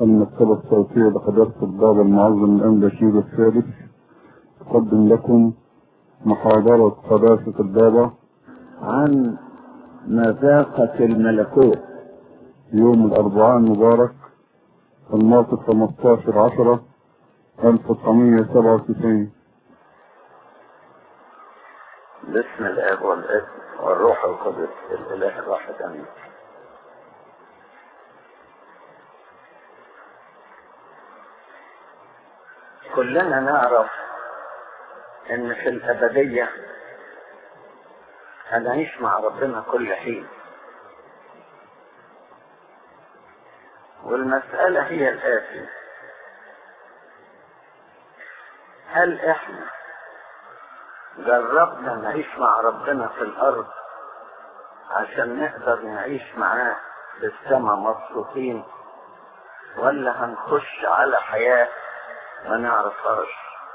المكتبة الصوتية بحضرة البابا المعظم الأم بشير الثالث تقدم لكم محاضرة قداسة البابا عن مذاقة الملكوت يوم الأربعاء المبارك الموافق 15 10 1997 باسم الاب والابن والروح القدس الاله الواحد امين كلنا نعرف ان في الابديه هنعيش مع ربنا كل حين والمساله هي الاتي هل احنا جربنا نعيش مع ربنا في الارض عشان نقدر نعيش معاه في السماء مبسوطين ولا هنخش على حياة ما نعرفهاش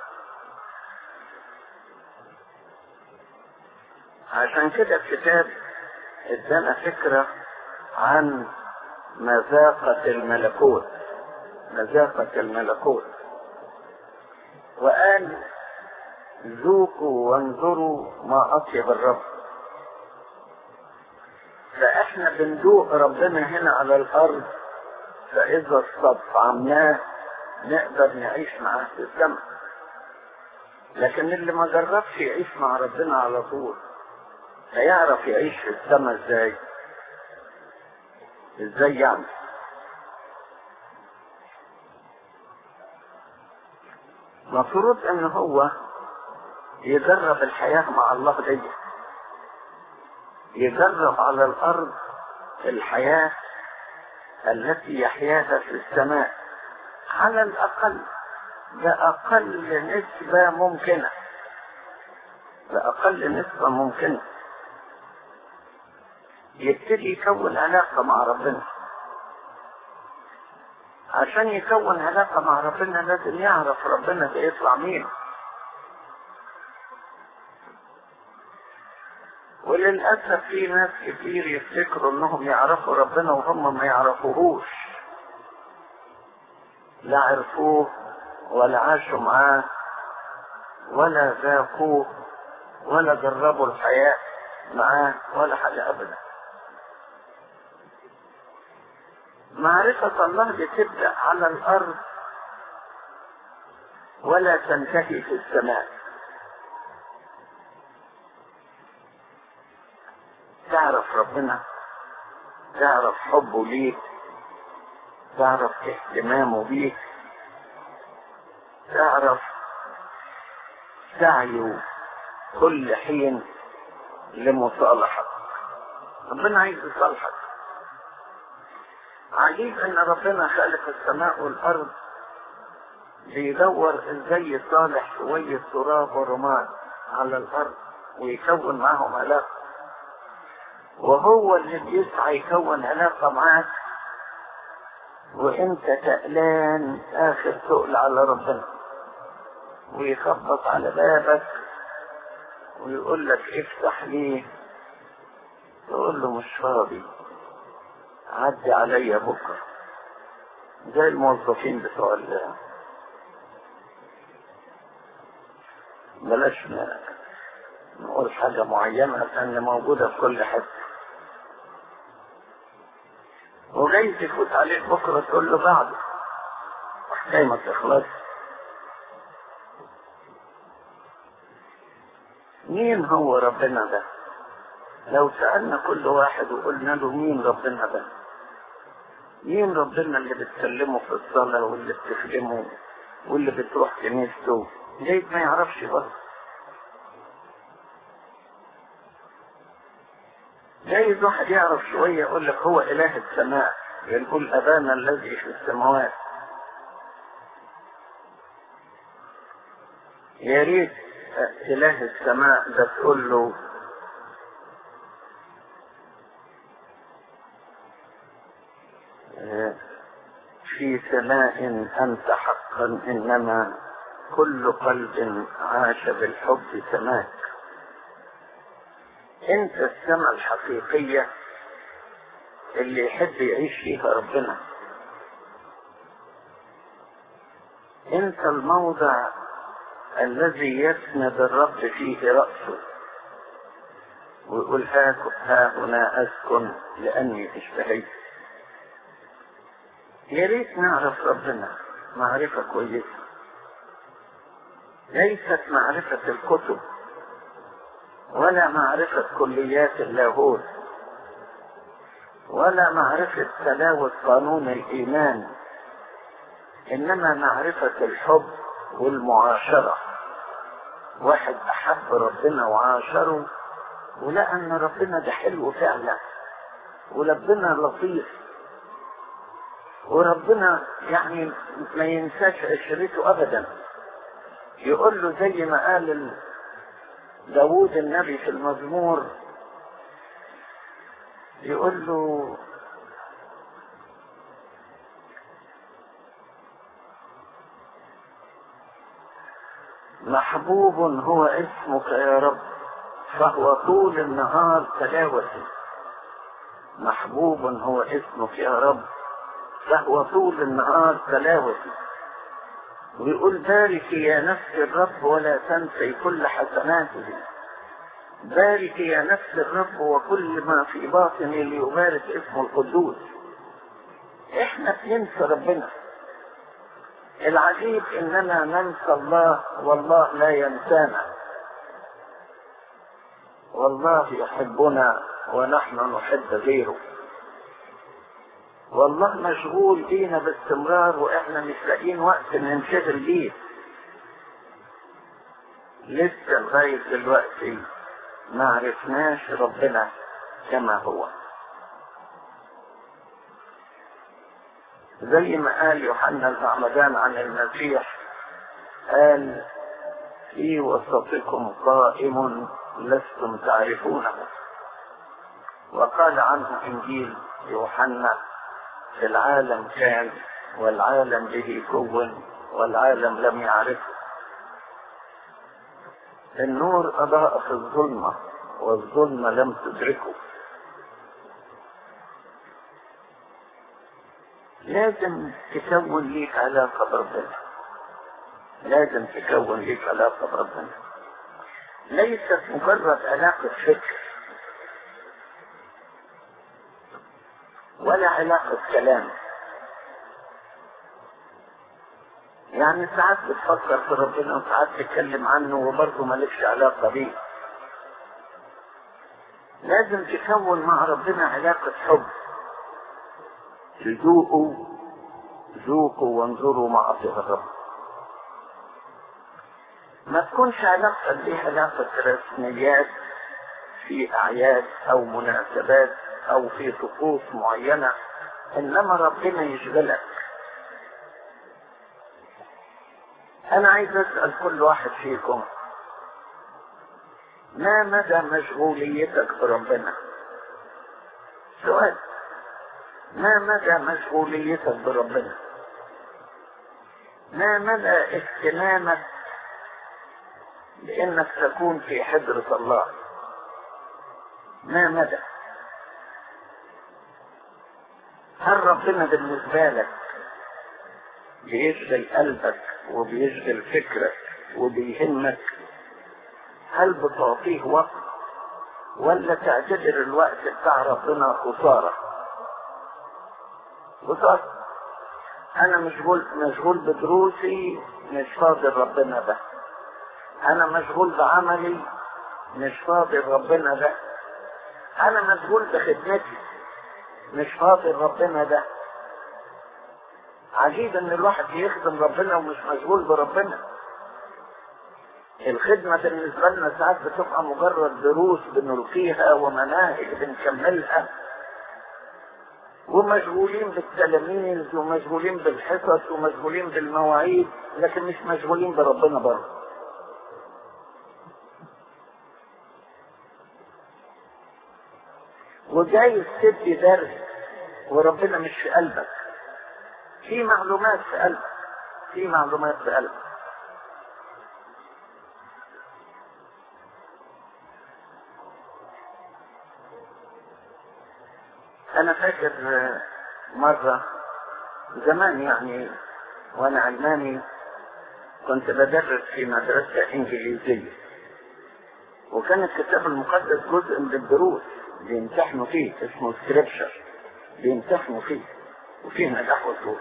عشان كده الكتاب ادانا فكرة عن مذاقة الملكوت مذاقة الملكوت وقال ذوقوا وانظروا ما اطيب الرب فاحنا بندوق ربنا هنا على الارض فاذا استطعمناه نقدر نعيش معاه في السماء لكن اللي ما جربش يعيش مع ربنا على طول هيعرف يعيش في السماء ازاي ازاي يعني مفروض ان هو يجرب الحياة مع الله دي يجرب على الأرض الحياة التي يحياها في السماء على الأقل بأقل نسبة ممكنة بأقل نسبة ممكنة يبتدي يكون علاقة مع ربنا عشان يكون علاقة مع ربنا لازم يعرف ربنا ده يطلع مين وللأسف في ناس كتير يفتكروا انهم يعرفوا ربنا وهم ما يعرفوهوش لا عرفوه ولا عاشوا معاه ولا ذاقوه ولا جربوا الحياة معاه ولا حاجة أبدا معرفة الله بتبدأ على الأرض ولا تنتهي في السماء تعرف ربنا تعرف حبه ليك تعرف اهتمامه بيك تعرف سعيه كل حين لمصالحتك ربنا عايز يصالحك عجيب ان ربنا خلق السماء والارض بيدور ازاي يصالح شوية تراب ورماد على الارض ويكون معهم علاقة وهو اللي بيسعى يكون علاقة معاك وانت تقلان اخر تقل على ربنا ويخبط على بابك ويقول لك افتح ليه تقول له مش فاضي عدي عليا بكرة زي الموظفين بتوع ال بلاش نقول حاجة معينة لأن موجودة في كل حتة وجاي تفوت عليك بكرة تقول له بعده وحكاية ما تخلص مين هو ربنا ده لو سألنا كل واحد وقلنا له مين ربنا ده مين ربنا اللي بتكلمه في الصلاة واللي بتخدمه واللي بتروح كنيسته ليه ما يعرفش برضه جايز واحد يعرف شوية يقول لك هو إله السماء يقول أبانا الذي في السماوات يا ريت إله السماء ده تقول له في سماء أنت حقا إنما كل قلب عاش بالحب سماك انت السماء الحقيقية اللي يحب يعيش فيها ربنا انت الموضع الذي يسند الرب فيه رأسه ويقول ها ها هنا أسكن لأني اشتهيت يا ريت نعرف ربنا معرفة كويسة ليست معرفة الكتب ولا معرفة كليات اللاهوت ولا معرفة تلاوة قانون الإيمان إنما معرفة الحب والمعاشرة واحد أحب ربنا وعاشره ولقى أن ربنا ده حلو فعلا وربنا لطيف وربنا يعني ما ينساش عشرته أبدا يقول له زي ما قال داوود النبي في المزمور يقول له محبوب هو اسمك يا رب فهو طول النهار تلاوتي محبوب هو اسمك يا رب فهو طول النهار تلاوتي ويقول بارك يا نفس الرب ولا تنسي كل حسناته بارك يا نفس الرب وكل ما في باطني ليبارك اسمه القدوس احنا بننسى ربنا العجيب اننا ننسى الله والله لا ينسانا والله يحبنا ونحن نحب غيره والله مشغول بينا باستمرار واحنا مش لاقيين وقت ننشغل بيه لسه لغاية دلوقتي ما عرفناش ربنا كما هو زي ما قال يوحنا المعمدان عن المسيح قال في وسطكم قائم لستم تعرفونه وقال عنه انجيل يوحنا في العالم كان والعالم به كون والعالم لم يعرفه النور أضاء في الظلمة والظلمة لم تدركه لازم تكون ليك علاقة بربنا لازم تكون ليك علاقة بربنا ليست مجرد علاقة فكر ولا علاقة كلام يعني ساعات بتفكر في ربنا وساعات تتكلم عنه وبرضه مالكش علاقة بيه لازم تكون مع ربنا علاقة حب ذوقوا ذوقوا وانظروا معصية الرب ما تكونش علاقتك دي علاقة رسميات في أعياد أو مناسبات أو في طقوس معينة إنما ربنا يشغلك أنا عايز أسأل كل واحد فيكم ما مدى مشغوليتك بربنا؟ سؤال ما مدى مشغوليتك بربنا؟ ما مدى اهتمامك بانك تكون في حضرة الله؟ ما مدى؟ هل ربنا بالنسبة لك بيشغل قلبك وبيشغل فكرك وبيهمك هل بتعطيه وقت ولا تعتبر الوقت بتاع ربنا خسارة خسارة انا مشغول مشغول بدروسي مش فاضي ربنا ده انا مشغول بعملي مش فاضي ربنا ده انا مشغول بخدمتي مش فاضي ربنا ده عجيب ان الواحد يخدم ربنا ومش مشغول بربنا الخدمة بالنسبة لنا ساعات بتبقى مجرد دروس بنلقيها ومناهج بنكملها ومشغولين بالتلاميذ ومشغولين بالحصص ومشغولين بالمواعيد لكن مش مشغولين بربنا برضه وجايز تدي درس وربنا مش في قلبك في معلومات في قلبك في معلومات في قلبك انا فاكر مرة زمان يعني وانا علماني كنت بدرس في مدرسة إنجليزية وكان الكتاب المقدس جزء من الدروس بيمتحنوا فيه اسمه سكريبشر بيمتحنوا فيه وفيه نجاح وسهولة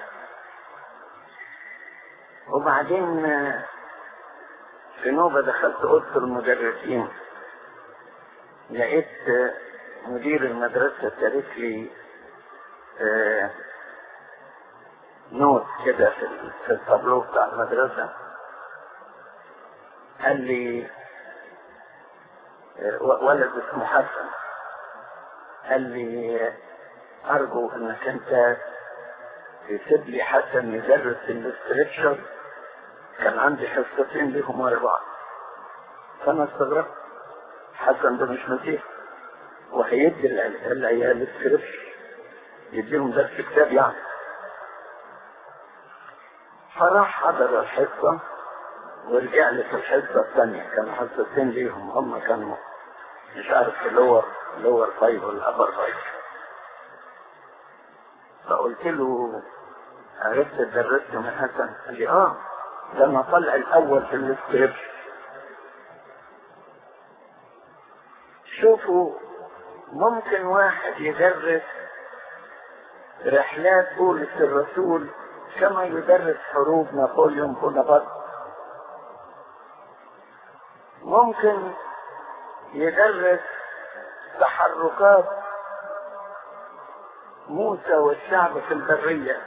وبعدين في نوبة دخلت أوضة المدرسين لقيت مدير المدرسة تارك لي نوت كده في التابلو بتاع المدرسة قال لي ولد اسمه حسن قال لي أرجو إنك أنت تسيب لي حسن يدرس الاستركشر كان عندي حصتين ليهم ورا بعض فأنا استغربت حسن ده مش مسيح وهيدي العيال السكريبشر يديهم درس كتاب يعني فراح حضر الحصة ورجع لي في الحصة الثانية كانوا حصتين ليهم هم كانوا مش عارف في اللور اللور فايف ولا الأبر فايف فقلت له عرفت درست من حسن قال لي اه ده انا طلع الاول في السكريبشن شوفوا ممكن واحد يدرس رحلات بولس الرسول كما يدرس حروب نابليون بونابرت ممكن يدرس تحركات موسى والشعب في البرية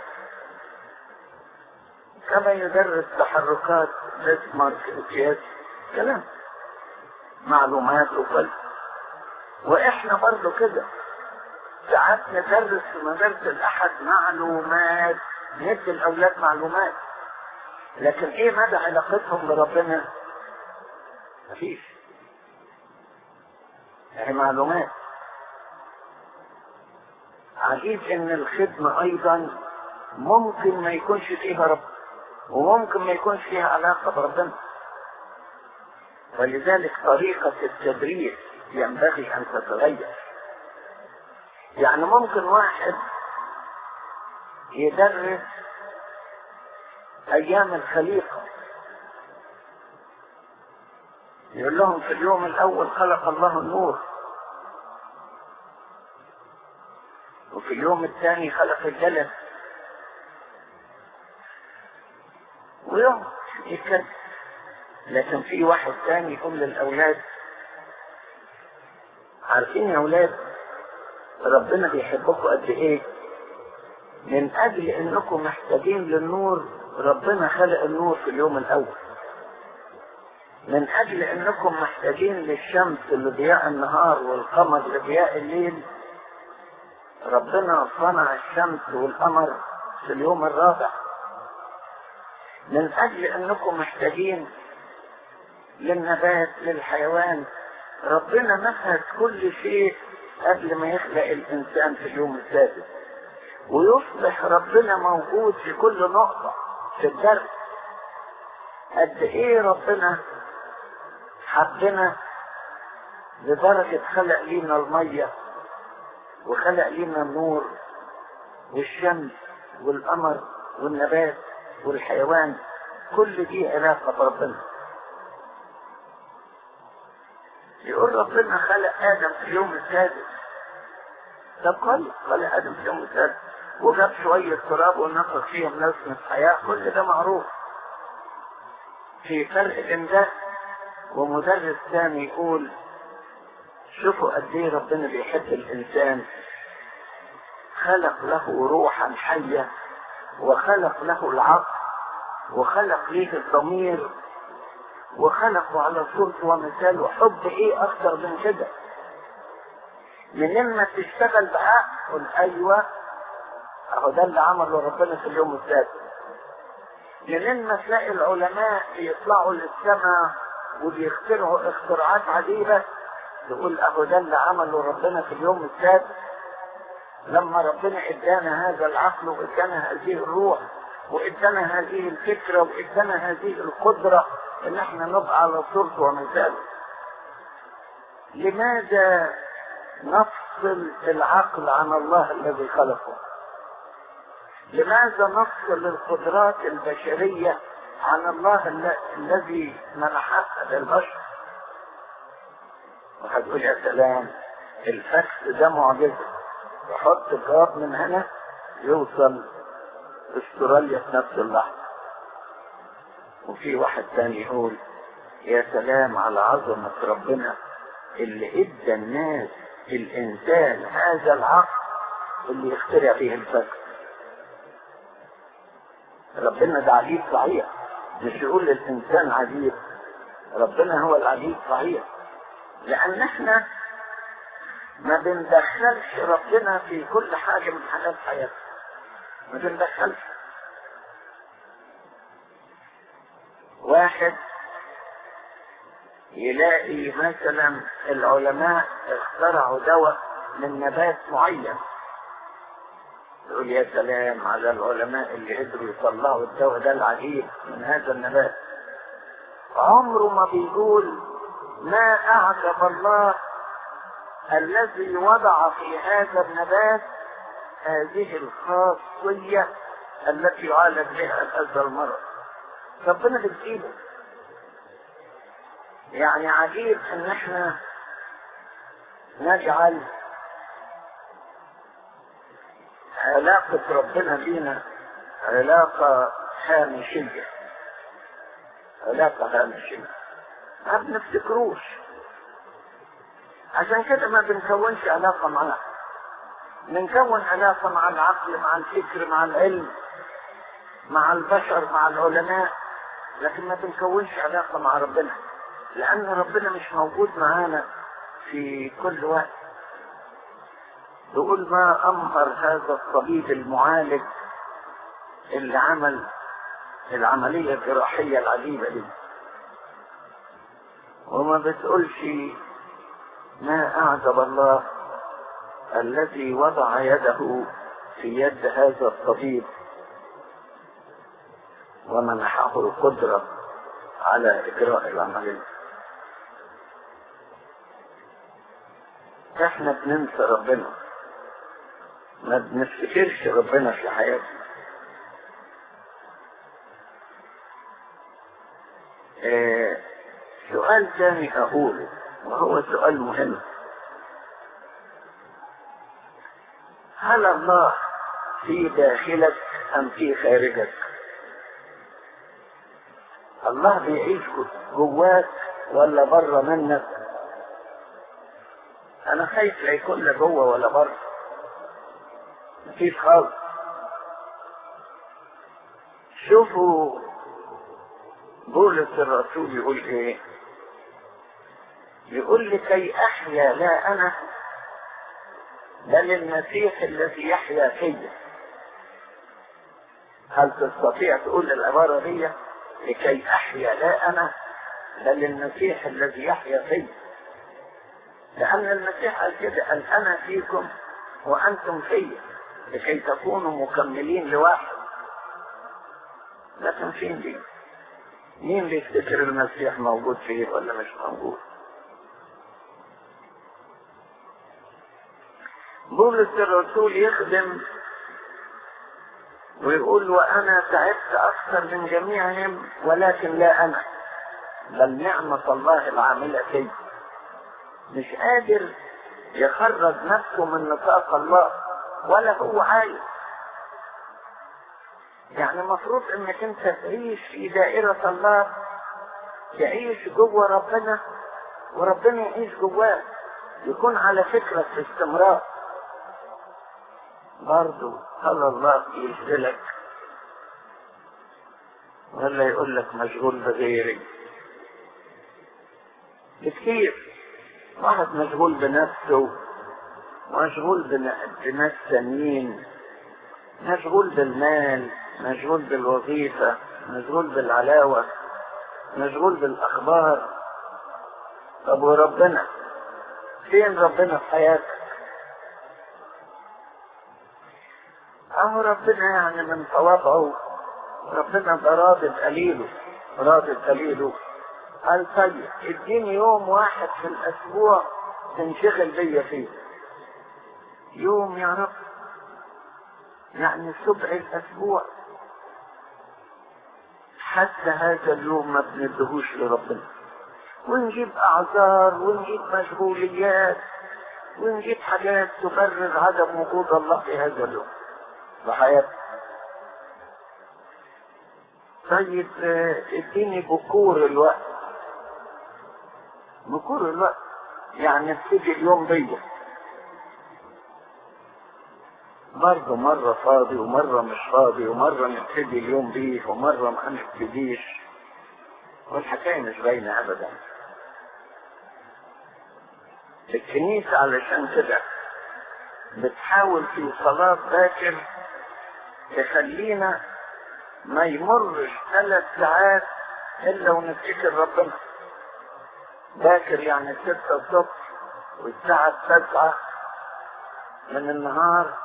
كما يدرس تحركات بسمارك وكياس كلام معلومات وفلس واحنا برضو كده ساعات ندرس في مدارس الاحد معلومات ندي الاولاد معلومات لكن ايه مدى علاقتهم بربنا مفيش يعني معلومات عجيب ان الخدمة ايضا ممكن ما يكونش فيها رب وممكن ما يكونش فيها علاقة بربنا ولذلك طريقة التدريس ينبغي ان تتغير يعني ممكن واحد يدرس ايام الخليقة يقول لهم في اليوم الاول خلق الله النور وفي اليوم الثاني خلق الجلد ويوم يتكلم لكن في واحد ثاني يقول للاولاد عارفين يا اولاد ربنا بيحبكم قد ايه من اجل انكم محتاجين للنور ربنا خلق النور في اليوم الاول من اجل انكم محتاجين للشمس لضياء النهار والقمر لضياء الليل ربنا صنع الشمس والقمر في اليوم الرابع من اجل انكم محتاجين للنبات للحيوان ربنا مهد كل شيء قبل ما يخلق الانسان في اليوم السادس ويصبح ربنا موجود في كل نقطة في الدرس قد ايه ربنا حبنا لدرجة خلق لينا المية وخلق لينا النور والشمس والقمر والنبات والحيوان كل دي علاقة بربنا يقول ربنا خلق آدم في اليوم السادس طب خلق خلق آدم في اليوم السادس وجاب شوية تراب ونفخ فيهم نسمة حياة كل ده معروف في فرق بين ده ومدرس ثاني يقول شوفوا قد ايه ربنا بيحب الانسان خلق له روحا حية وخلق له العقل وخلق ليه الضمير وخلقه على صورته ومثاله حب ايه اكتر من كده من ما تشتغل بعقل قل ايوه اهو ده اللي عمله ربنا في اليوم السادس من ما تلاقي العلماء يطلعوا للسماء وبيخترعوا اختراعات عجيبة تقول اهو ده اللي عمله ربنا في اليوم السادس لما ربنا ادانا هذا العقل وادانا هذه الروح وادانا هذه الفكرة وادانا هذه القدرة ان احنا نبقى على صورته ومثاله لماذا نفصل العقل عن الله الذي خلقه لماذا نفصل القدرات البشرية عن الله ال- الذي منحها للبشر وهتقول يا سلام الفاكس ده معجزة يحط الجواب من هنا يوصل استراليا في نفس اللحظة وفي واحد تاني يقول يا سلام على عظمة ربنا اللي ادى الناس الانسان هذا العقل اللي يخترع فيه الفكر ربنا ده عجيب صحيح مش يقول للانسان عجيب ربنا هو العجيب صحيح لان احنا ما بندخلش ربنا في كل حاجة من حاجات حياتنا ما بندخلش واحد يلاقي مثلا العلماء اخترعوا دواء من نبات معين يقول يا سلام على العلماء اللي قدروا يطلعوا الدواء ده العجيب من هذا النبات عمره ما بيقول ما اعجب الله الذي وضع في هذا النبات هذه الخاصية التي يعالج بها هذا المرض ربنا بتجيبه يعني عجيب ان احنا نجعل علاقة ربنا بينا علاقة هامشية علاقة هامشية ما بنفتكروش عشان كده ما بنكونش علاقة معاه بنكون علاقة مع العقل مع الفكر مع العلم مع البشر مع العلماء لكن ما بنكونش علاقة مع ربنا لأن ربنا مش موجود معانا في كل وقت يقول ما أمهر هذا الطبيب المعالج اللي عمل العملية الجراحية العجيبة دي وما بتقولش ما أعجب الله الذي وضع يده في يد هذا الطبيب ومنحه القدرة على إجراء العملية احنا بننسى ربنا ما بنفتكرش ربنا في حياتنا اه سؤال ثاني اقوله وهو سؤال مهم هل الله في داخلك ام في خارجك الله بيعيش جواك ولا بره منك انا خايف لا يكون لا جوه ولا بره مفيش خالص شوفوا بولس الرسول يقول ايه يقول لكي احيا لا انا بل المسيح الذي يحيا فيا هل تستطيع تقول العبارة دي لكي احيا لا انا بل المسيح الذي يحيا فيا لان المسيح قال كده قال انا فيكم وانتم فيا لكي تكونوا مكملين لواحد لكن فين دي مين بيفتكر المسيح موجود فيه ولا مش موجود بولس الرسول يخدم ويقول وانا تعبت اكثر من جميعهم ولكن لا انا بل نعمة الله العاملة فيه مش قادر يخرج نفسه من نطاق الله ولا هو عايز يعني المفروض انك انت تعيش في دائرة الله تعيش جوه ربنا وربنا يعيش جواك يكون على فكرك في استمرار برضو هل الله يشغلك ولا يقول لك مشغول بغيري كتير واحد مشغول بنفسه مشغول بناس ثانيين مشغول بالمال مشغول بالوظيفة مشغول بالعلاوة مشغول بالأخبار طب وربنا فين ربنا في حياتك أهو ربنا يعني من طوابعه ربنا ده راضي بقليله راضي بقليله قال طيب اديني يوم واحد في الأسبوع تنشغل بيا فيه يوم يا رب يعني سبع الأسبوع حتى هذا اليوم ما بندهوش لربنا ونجيب اعذار ونجيب مشغوليات ونجيب حاجات تبرر عدم وجود الله في هذا اليوم في حياتنا طيب اديني بكور الوقت بكور الوقت يعني ابتدي اليوم بيا برضه مرة فاضي ومرة مش فاضي ومرة نبتدي اليوم بيه ومرة ما نبتديش والحكاية مش باينة أبدا الكنيسة علشان كده بتحاول في صلاة باكر تخلينا ما يمرش ثلاث ساعات إلا ونفتكر ربنا باكر يعني ستة الصبح والساعة تسعة من النهار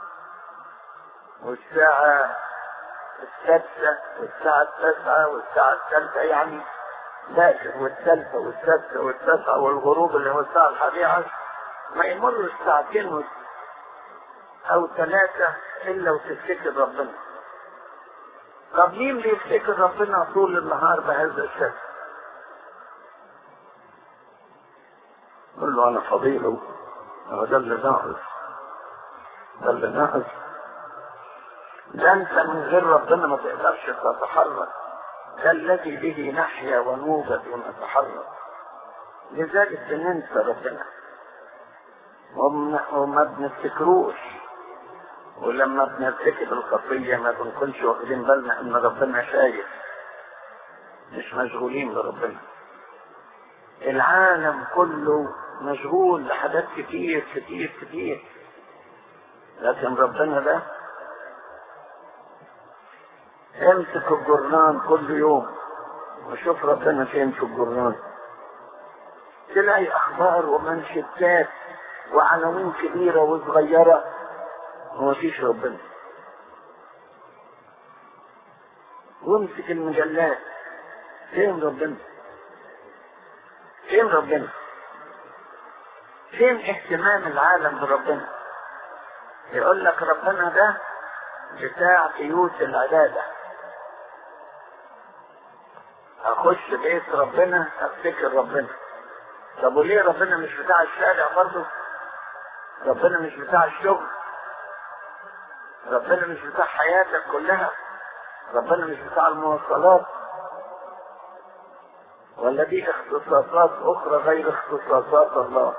والساعة السادسة والساعة التاسعة والساعة الثالثة يعني باكر والثالثة والسادسة والتاسعة والغروب اللي هو الساعة الحادية عشر ما يمرش ساعتين أو ثلاثة إلا وتفتكر ربنا طب مين بيفتكر ربنا طول النهار بهذا الشكل؟ قل له أنا فضيله هو ده اللي ناقص ده اللي ناقص ده انت من غير ربنا ما تقدرش تتحرك ده الذي به نحيا ونوجد ونتحرك لذلك بننسى ربنا وما بنفتكروش ولما بنرتكب الخطية ما بنكونش واخدين بالنا ان ربنا شايف مش مشغولين بربنا العالم كله مشغول لحاجات كتير كتير كتير لكن ربنا ده امسك الجرنان كل يوم وشوف ربنا فين في الجرنان تلاقي اخبار ومنشدات وعناوين كبيرة وصغيرة ومفيش ربنا وامسك المجلات فين ربنا فين ربنا فين اهتمام العالم بربنا يقول لك ربنا ده بتاع بيوت العبادة اخش بيت ربنا افتكر ربنا طب وليه ربنا مش بتاع الشارع برضه ربنا مش بتاع الشغل ربنا مش بتاع حياتك كلها ربنا مش بتاع المواصلات ولا دي اختصاصات اخرى غير اختصاصات الله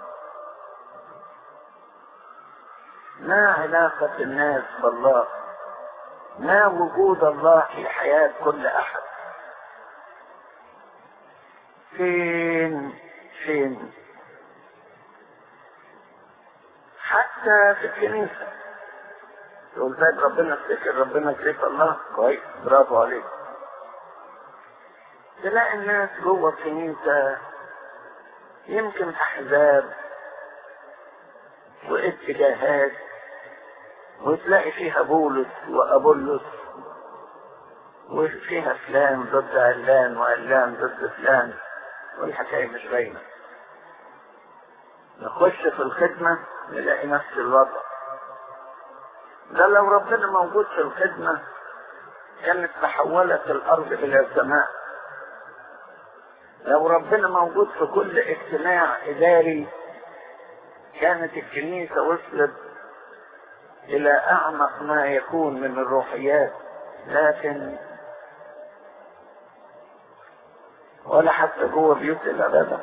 ما علاقة الناس بالله ما وجود الله في حياة كل احد فين فين حتى في الكنيسة تقول طيب ربنا افتكر ربنا كيف الله كويس برافو عليك تلاقي الناس جوه الكنيسة يمكن أحزاب واتجاهات وتلاقي فيها بولس وأبولس وفيها فلان ضد علان وعلان ضد فلان والحكاية مش باينة نخش في الخدمة نلاقي نفس الوضع ده لو ربنا موجود في الخدمة كانت تحولت الأرض إلى سماء لو ربنا موجود في كل اجتماع إداري كانت الكنيسة وصلت إلى أعمق ما يكون من الروحيات لكن ولا حتى جوه بيوت العبادة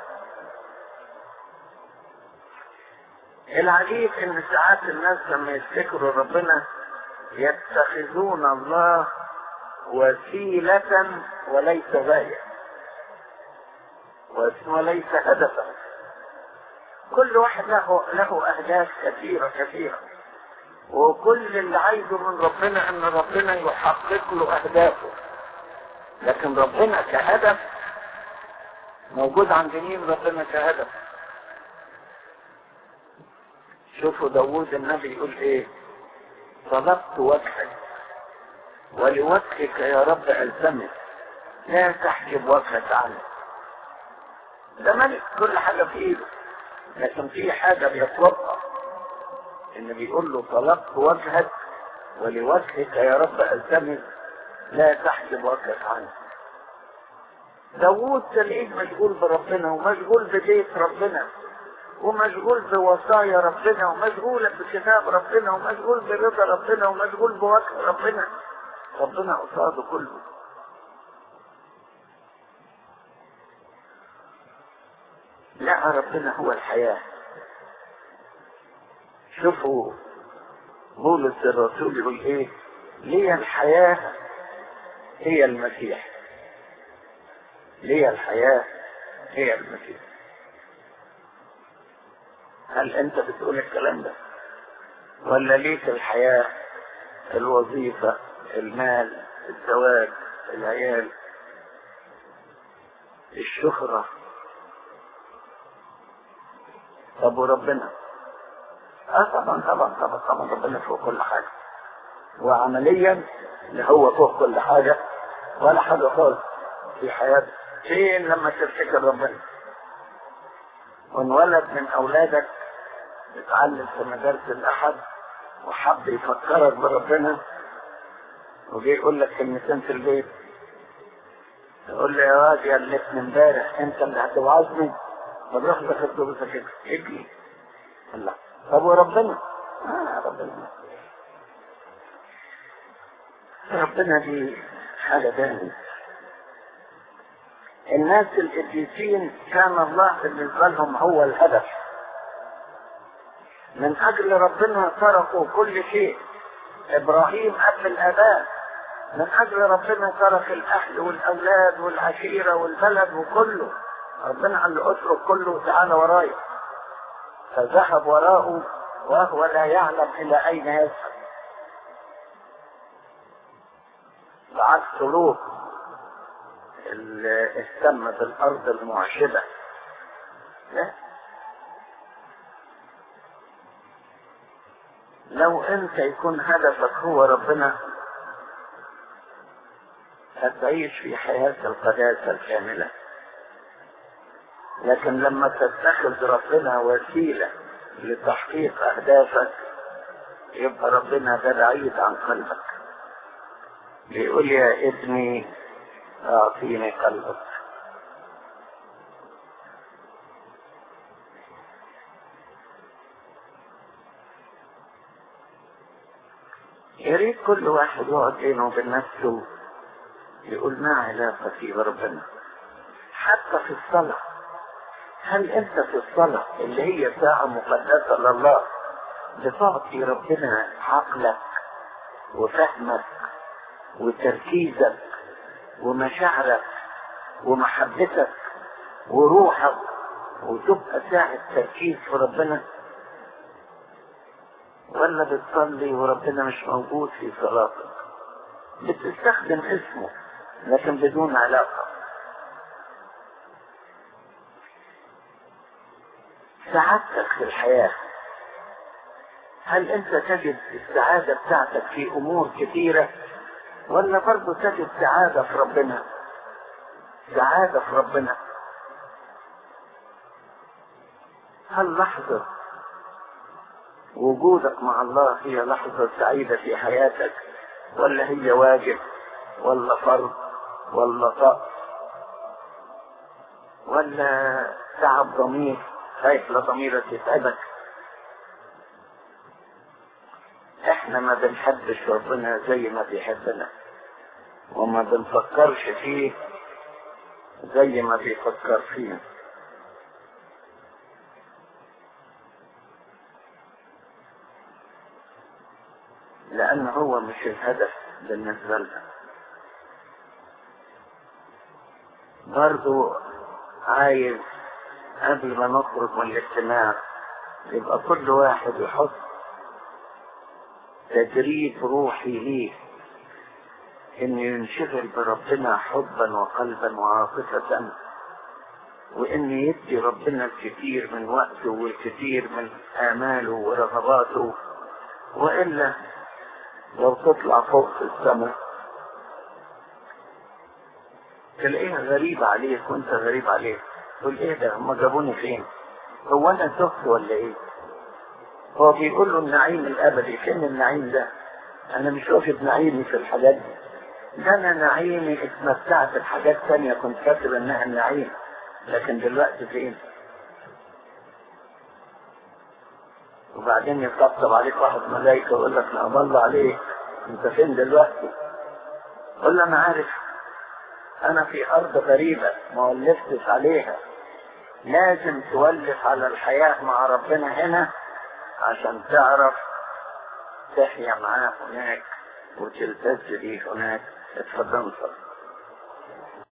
العجيب ان ساعات الناس لما يفتكروا ربنا يتخذون الله وسيلة وليس غاية وليس هدفا كل واحد له له اهداف كثيرة كثيرة وكل اللي عايزه من ربنا ان ربنا يحقق له اهدافه لكن ربنا كهدف موجود عند مين ربنا كهدف شوفوا داوود النبي يقول ايه طلبت وجهك ولوجهك يا رب التمس لا تحجب وجهك عني ده ملك كل حاجة في ايده لكن في حاجة بيطلبها ان بيقول له طلبت وجهك ولوجهك يا رب التمس لا تحجب وجهك عنه داوود تلاقيه مشغول بربنا ومشغول ببيت ربنا ومشغول بوصايا ربنا ومشغول بكتاب ربنا ومشغول برضا ربنا ومشغول بوجه ربنا ربنا قصاده كله لا ربنا هو الحياة شوفوا بولس الرسول يقول ايه لي الحياة هي المسيح لي الحياة هي المسيح هل انت بتقول الكلام ده ولا ليك الحياة الوظيفة المال الزواج العيال الشهرة طب وربنا اه طبعا طبعا طبعا طبعا ربنا فوق كل حاجة وعمليا اللي هو فوق كل حاجة ولا حاجة خالص في حياتك فين لما تفتكر ربنا وانولد من اولادك اتعلم في مدارس الاحد وحب يفكرك بربنا وجي يقول لك كلمتين في البيت تقول له يا واد يا اللي من امبارح انت اللي هتوعظني طب روح دخل دروسك كده اجري الله طب وربنا آه ربنا ربنا دي حاجة تانية الناس القديسين كان الله بالنسبة لهم هو الهدف من أجل ربنا تركوا كل شيء إبراهيم قبل الآباء من أجل ربنا ترك الأهل والأولاد والعشيرة والبلد وكله ربنا قال له اترك كله تعالى ورايا فذهب وراءه وهو لا يعلم إلى أين يذهب بعكس لوط اللي اهتم بالأرض المعشبة لا لو انت يكون هدفك هو ربنا هتعيش في حياة القداسة الكاملة لكن لما تتخذ ربنا وسيلة لتحقيق أهدافك يبقى ربنا ده بعيد عن قلبك بيقول يا ابني أعطيني قلبك يا ريت كل واحد يقعد بينه وبين نفسه يقول ما علاقتي بربنا حتى في الصلاة هل انت في الصلاة اللي هي ساعة مقدسة لله بتعطي ربنا عقلك وفهمك وتركيزك ومشاعرك ومحبتك وروحك وتبقى ساعة تركيز في ربنا ولا بتصلي وربنا مش موجود في صلاتك بتستخدم اسمه لكن بدون علاقة سعادتك في الحياة هل انت تجد السعادة بتاعتك في امور كثيرة ولا برضه تجد سعادة في ربنا سعادة في ربنا هل لحظة وجودك مع الله هي لحظة سعيدة في حياتك ولا هي واجب ولا فرض ولا طقس ولا تعب ضمير خايف لا ضميرك يتعبك احنا ما بنحبش ربنا زي ما بيحبنا وما بنفكرش فيه زي ما بيفكر فينا لأن هو مش الهدف بالنسبة لنا برضو عايز قبل ما نخرج من الاجتماع يبقى كل واحد يحط تدريب روحي ليه انه ينشغل بربنا حبا وقلبا وعاطفة وان يدي ربنا الكثير من وقته والكثير من اماله ورغباته والا لو تطلع فوق في السماء تلاقيها غريبة عليك وانت غريب عليك تقول ايه ده هم جابوني فين هو انا تهت ولا ايه هو بيقول له النعيم الابدي فين النعيم ده انا مش واخد نعيمي في الحاجات دي ده انا نعيمي اتمتعت بحاجات تانية كنت فاكر انها النعيم لكن دلوقتي فين وبعدين يطبطب عليك واحد ملايكة ويقول لك نعم الله عليك انت فين دلوقتي قول له انا عارف انا في ارض غريبة ما ولفتش عليها لازم تولف على الحياة مع ربنا هنا عشان تعرف تحيا معاه هناك وتلتز بيه هناك اتفضل صلي